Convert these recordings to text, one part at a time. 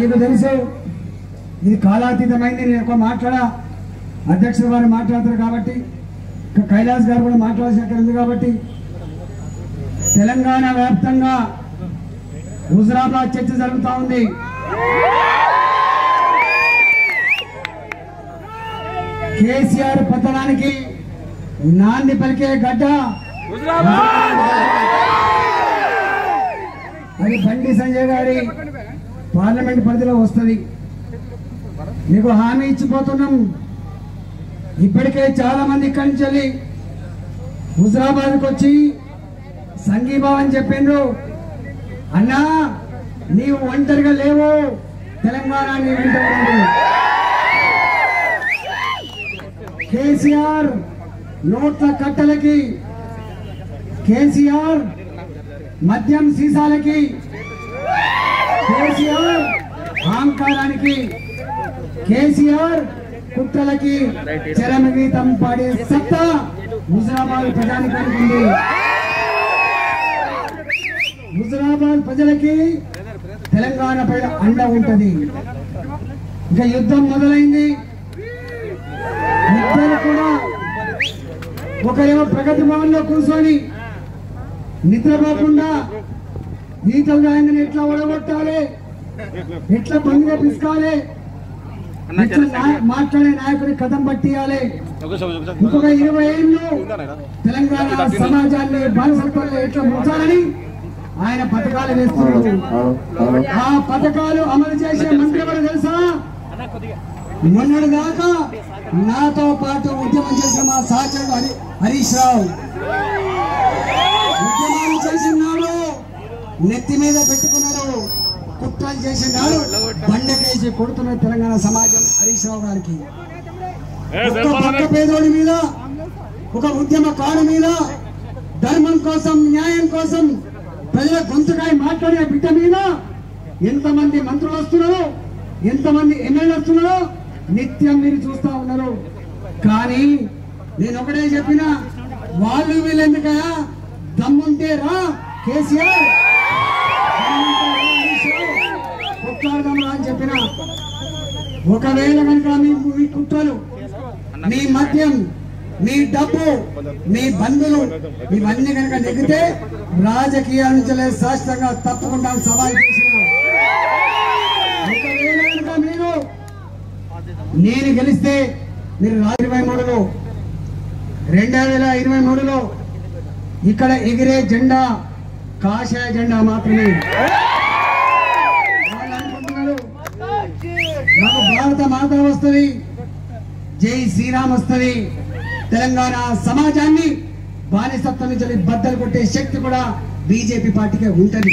మీకు తెలుసు ఇది కాలాతీతమైంది నేను ఎక్కువ మాట్లాడా అధ్యక్షుడు వారు మాట్లాడతారు కాబట్టి ఇంకా కైలాస్ గారు కూడా మాట్లాడాల్సిన అక్కడ ఉంది కాబట్టి తెలంగాణ వ్యాప్తంగా హుజరాబాద్ చర్చ జరుగుతూ ఉంది కేసీఆర్ పతనానికి నాంది పలికే గడ్డ అది బండి సంజయ్ గారి పార్లమెంట్ పరిధిలో వస్తుంది మీకు హామీ ఇచ్చిపోతున్నాం ఇప్పటికే చాలా మంది ఇక్కడి నుంచి వెళ్ళి హుజరాబాద్కి వచ్చి సంఘీభావం చెప్పిండ్రు అన్నా నీవు ఒంటరిగా లేవు తెలంగాణ నీ వెంట ఉంది. కేసీఆర్ నోట్ల కట్టలకి కేసీఆర్ మద్యం సీసాలకి కేసీఆర్ అహంకారానికి కేసీఆర్ కుట్రలకి చరమగీతం పాడే సత్తా హుజరాబాద్ ప్రజానికానికి ఉంది హుజరాబాద్ ప్రజలకి తెలంగాణ పైన అండ ఉంటది ఇంకా యుద్ధం మొదలైంది ఇద్దరు కూడా ఒకరేమో ప్రగతి భవన్ లో కూర్చొని నిద్రపోకుండా ఈతలు రాయందని ఎట్లా ఓడగొట్టాలి ఎట్లా బండిగా పిసుకాలి ఎట్లా నాయ- మాట్లాడే నాయకుడి కథం పట్టియాలి ఇంకొక ఇరవై ఏళ్ళు తెలంగాణ సమాజాన్ని బానిసత్వంలో ఎట్లా ముంచాలని ఆయన పథకాలు వేస్తున్నారు ఆ పథకాలు అమలు చేసే మంత్రి ఎవరు తెలుసా మొన్నటి దాకా నాతో పాటు ఉద్యమం చేసిన మా సహచరుడు హరి హరీష్ రావు ఉద్యమాలు చేసినాడు నెత్తి మీద పెట్టుకున్నాడు కుట్రలు చేసినాడు బండకేసి కొడుతున్న తెలంగాణ సమాజం హరీష్ రావు గారికి ఒక్క పక్క పేదోడి మీద ఒక ఉద్యమకారు మీద ధర్మం కోసం న్యాయం కోసం ప్రజల గొంతుకాయ మాట్లాడిన బిడ్డ మీద ఎంతమంది మంత్రులు వస్తున్నారు ఎంతమంది ఎమ్మెల్యేలు వస్తున్నారో నిత్యం మీరు చూస్తా ఉన్నారు కానీ నేను ఒకటే చెప్పిన వాళ్ళు వీళ్ళెందుకయా దమ్ముంటే రా కేసీఆర్ దమ్ముంటే రా హరీష్ రావు, కొట్లాడదాం రా అని చెప్పిన ఒకవేళ కనుక మీ మీ కుట్రలు మీ మద్యం మీ డబ్బు మీ బంధువులు ఇవన్నీ కనుక నెగ్గితే రాజకీయాల నుంచి శాశ్వతంగా తప్పకుండా సవాల్ చేసిన ఒకవేళ కనుక మీరు నేను గెలిస్తే మీరు రా- ఇరవై మూడులో రెండు వేల ఇరవై మూడులో ఇక్కడ ఎగిరే జెండా కాషాయ జెండా మాత్రమే వాళ్ళు అనుకుంటున్నారు మాకు భారత మాత వస్తుంది జై శ్రీరామ్ వస్తుంది తెలంగాణ సమాజాన్ని బానిసత్వం నుంచి బద్దలు కొట్టే శక్తి కూడా బీజేపీ పార్టీకే ఉంటది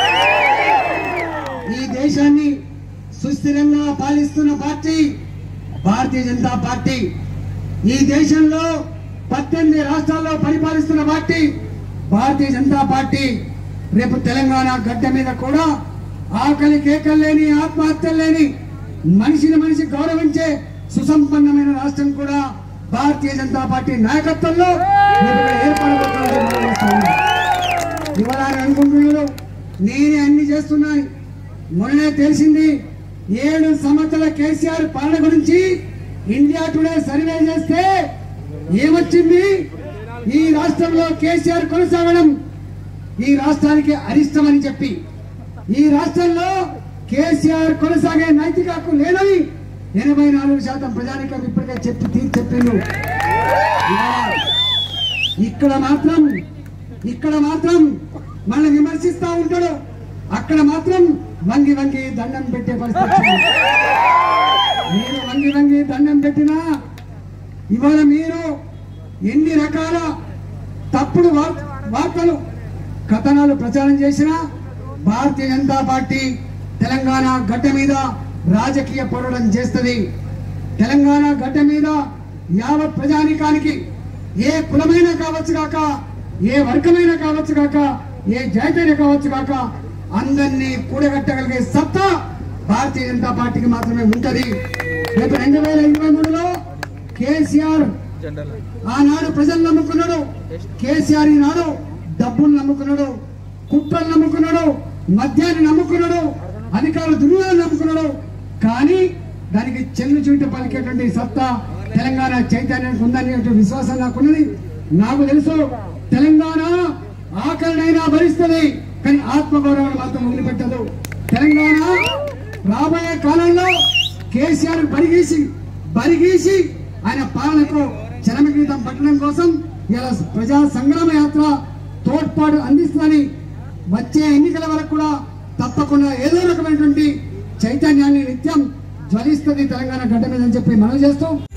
ఈ దేశాన్ని సుస్థిరంగా పాలిస్తున్న పార్టీ భారతీయ జనతా పార్టీ ఈ దేశంలో పద్దెనిమిది రాష్ట్రాల్లో పరిపాలిస్తున్న పార్టీ భారతీయ జనతా పార్టీ రేపు తెలంగాణ గడ్డ మీద కూడా ఆకలి కేకలు లేని ఆత్మహత్యలు లేని మనిషిని మనిషి గౌరవించే సుసంపన్నమైన రాష్ట్రం కూడా భారతీయ జనతా పార్టీ నాయకత్వంలో రేపు ఇక్కడ ఏర్పడబోతుందని మనం చేస్తున్నాం. ఇవాళ ఆయన అనుకుంటున్నారు నేనే అన్ని చేస్తున్నాను మొన్ననే తెలిసింది ఏడు సంవత్సరాల కేసీఆర్ పాలన గురించి ఇండియా టుడే సర్వే చేస్తే ఏమొచ్చింది ఈ రాష్ట్రంలో కేసీఆర్ కొనసాగడం ఈ రాష్ట్రానికి అరిష్టమని చెప్పి ఈ రాష్ట్రంలో కేసీఆర్ కొనసాగే నైతిక హక్కు లేదని ఎనభై నాలుగు శాతం ప్రజానికం ఇప్పటికే చెప్పి తీర్చి చెప్పిండు ఇవాళ ఇక్కడ మాత్రం ఇక్కడ మాత్రం మనల్ని విమర్శిస్తా ఉంటాడు అక్కడ మాత్రం వంగి వంగి దండం పెట్టే పరిస్థితి వచ్చింది. మీరు వంగి వంగి దండం పెట్టినా ఇవాళ మీరు ఎన్ని రకాల తప్పుడు వార్- వార్తలు కథనాలు ప్రచారం చేసినా భారతీయ జనతా పార్టీ తెలంగాణ గడ్డ మీద రాజకీయ పోరాటం చేస్తుంది తెలంగాణ గడ్డ మీద యావత్ ప్రజానికానికి ఏ కులమైన కావచ్చు కాక ఏ వర్గమైన కావచ్చు కాక ఏ జాతీయ కావచ్చు కాక అందరినీ కూడగట్టగలిగే సత్తా భారతీయ జనతా పార్టీకి మాత్రమే ఉంటది రేపు రెండు వేల ఇరవై మూడులో కేసీఆర్ ఆనాడు ప్రజలు నమ్ముకున్నాడు కేసీఆర్ ఈనాడు డబ్బులు నమ్ముకున్నాడు కుట్రలు నమ్ముకున్నాడు మద్యాన్ని నమ్ముకున్నాడు అధికారులు దుర్యోగం నమ్ముకున్నాడు కానీ దానికి చెల్లు చుట్టు పలికేటువంటి సత్తా తెలంగాణ చైతన్యానికి ఉందనే విశ్వాసం నాకున్నది నాకు తెలుసు తెలంగాణ ఆకలినైనా భరిస్తుంది కానీ ఆత్మగౌరవాన్ని మాత్రం వదిలిపెట్టదు తెలంగాణ రాబోయే కాలంలో కేసీఆర్ బరిగీసి బరిగీసి ఆయన పాలనకు చరమగీతం పట్టడం కోసం ఇలా ప్రజా సంగ్రామ యాత్ర తోడ్పాటు అందిస్తుందని వచ్చే ఎన్నికల వరకు కూడా తప్పకుండా ఏదో రకమైనటువంటి చైతన్యాన్ని నిత్యం జ్వలిస్తుంది తెలంగాణ గడ్డ మీద అని చెప్పి మనవి చేస్తూ